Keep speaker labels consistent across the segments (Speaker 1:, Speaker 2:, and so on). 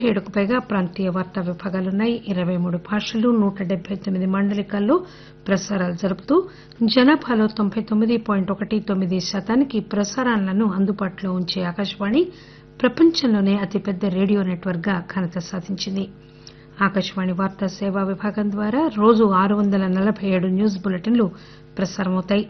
Speaker 1: ఏడుకు పైగా ప్రాంతీయ వార్తా విభాగాలున్నాయి ఇరవై మూడు భాషలు నూట డెబ్బై తొమ్మిది మాండలికాల్లో ప్రసారాలు జరుపుతూ జనాభాలో తొంభై తొమ్మిది పాయింట్ ఒకటి తొమ్మిది శాతానికి ప్రసారాలను అందుబాటులో ఉంచే ఆకాశవాణి ప్రపంచంలోనే అతిపెద్ద రేడియో నెట్వర్క్ గా ఘనత సాధించింది ఆకాశవాణి వార్తా సేవా విభాగం ద్వారా రోజు ఆరు వందల నలబై ఏడు న్యూస్ బులెటిన్లు ప్రసారమవుతాయి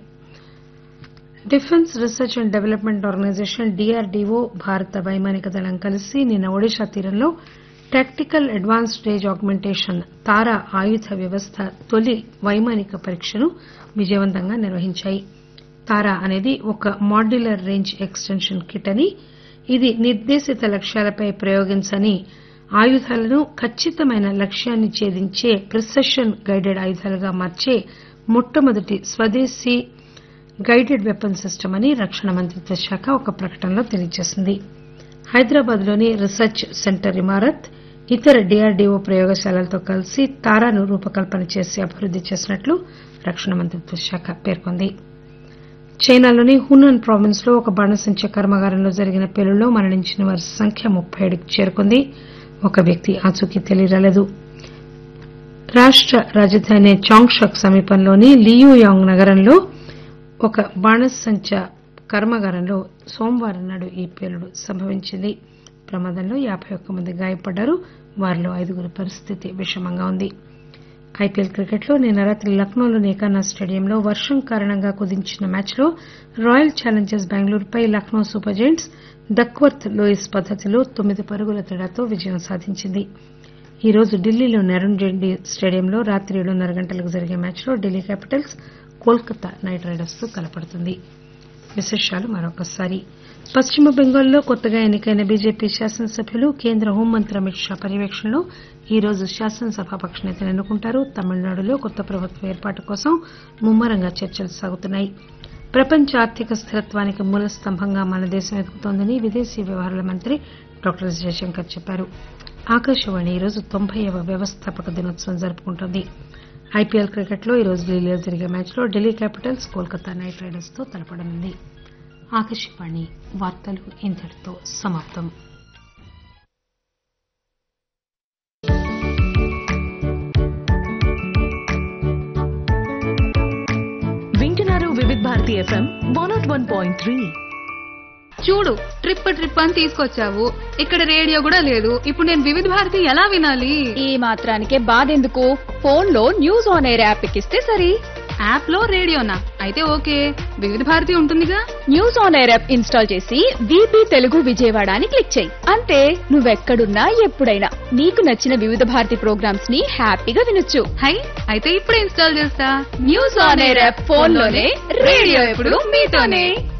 Speaker 1: defence research and development organisation DRDO భారత వైమానిక దళం కలిసి నిన్న ఒడిశా తీరంలో tactical advanced range augmentation TARA ఆయుధ వ్యవస్థ తొలి వైమానిక పరీక్షను విజయవంతంగా నిర్వహించాయి తారా అనేది ఒక మాడ్యులర్ రేంజ్ ఎక్స్టెన్షన్ కిట్ అని ఇది నిర్దేశిత లక్ష్యాలపై ప్రయోగించని ఆయుధాలను ఖచ్చితమైన లక్ష్యాన్ని ఛేదించే ప్రిసెషన్ గైడెడ్ ఆయుధాలుగా మార్చే మొట్టమొదటి స్వదేశీ గైడెడ్ వెపన్ సిస్టమ్ అని రక్షణ మంత్రిత్వ శాఖ ఒక ప్రకటనలో తెలియజేసింది హైదరాబాద్ లోని రీసెర్చ్ సెంటర్ ఇమారత్ ఇతర డీఆర్డీఓ ప్రయోగశాలలతో కలిసి తారాను రూపకల్పన చేసి అభివృద్ది చేసినట్లు రక్షణ మంత్రిత్వ శాఖ పేర్కొంది చైనాలోని హునాన్ ప్రావిన్స్ లో ఒక బాణసంచ కర్మాగారంలో జరిగిన పేలుళ్లో మరణించిన వారి సంఖ్య ముప్పై ఏడుకు చేరుకుంది ఒక వ్యక్తి ఆచూకీ తెలియరాలేదు రాష్ట రాజధాని చాంగ్షక్ సమీపంలోని లియుయాంగ్ నగరంలో ఒక బాణసంచ కర్మాగారంలో సోమవారం నాడు ఈ పేలుడు సంభవించింది ప్రమాదంలో యాబై ఒక్క మంది గాయపడ్డారు వారిలో ఐదుగురి పరిస్థితి విషమంగా ఉంది ఐపీఎల్ క్రికెట్లో నిన్న రాత్రి లక్నోలోని ఏకానా స్టేడియంలో వర్షం కారణంగా కుదించిన మ్యాచ్లో రాయల్ ఛాలెంజర్స్ బెంగళూరుపై Lucknow super giants Duckworth Lewis పద్దతిలో తొమ్మిది పరుగుల తేడాతో విజయం సాధించింది ఈ రోజు ఢిల్లీలోని అరుణ్ జైట్లీ స్టేడియంలో రాత్రి ఏడున్నర గంటలకు జరిగే మ్యాచ్లో Delhi capitals Kolkata knight riders తో తలపడుతుంది విశేషాలు మరొకసారి పశ్చిమ బెంగాల్లో కొత్తగా ఎన్నికైన బీజేపీ శాసనసభ్యులు కేంద్ర హోంమంత్రి అమిత్ షా పర్యవేక్షణలో ఈ రోజు శాసనసభాపక్ష నేతను ఎన్నుకుంటారు తమిళనాడులో కొత్త ప్రభుత్వ ఏర్పాటు కోసం ముమ్మరంగా చర్చలు సాగుతున్నాయి ప్రపంచ ఆర్థిక స్థిరత్వానికి మూల స్తంభంగా మన దేశం ఎదుగుతోందని విదేశీ వ్యవహారాల మంత్రి డాక్టర్ ఎస్ జయశంకర్ చెప్పారు ఆకాశవాణి ఈరోజు తొంభైవ వ్యవస్థాపక దినోత్సవం జరుపుకుంటోంది ఐపీఎల్ క్రికెట్లో ఈరోజు ఢిల్లీలో జరిగే మ్యాచ్లో Delhi capitals Kolkata knight riders తో తలపడనుంది ఆకాశవాణి వార్తలు ఇంతటితో సమాప్తం
Speaker 2: వింటున్నారు Vividh Bharati FM one not one point three
Speaker 3: చూడు ట్రిప్ ట్రిప్ అని తీసుకొచ్చావు ఇక్కడ రేడియో కూడా లేదు ఇప్పుడు నేను వివిధ భారతి ఎలా వినాలి
Speaker 4: ఈ మాత్రానికే బాధెందుకు ఫోన్ లో న్యూస్ ఆన్ ఎయిర్ యాప్ ఎక్కిస్తే సరి
Speaker 3: యాప్ లో రేడియోనా అయితే ఓకే వివిధ భారతి ఉంటుందిగా
Speaker 4: news on air app install చేసి వీపీ తెలుగు విజయవాడ అని క్లిక్ చేయి అంతే నువ్వెక్కడున్నా ఎప్పుడైనా నీకు నచ్చిన వివిధ భారతి ప్రోగ్రామ్స్ ని హ్యాపీగా వినొచ్చు
Speaker 3: హై అయితే ఇప్పుడే ఇన్స్టాల్ చేస్తా
Speaker 4: news on air app phone లోనే రేడియో ఎప్పుడు మీతోనే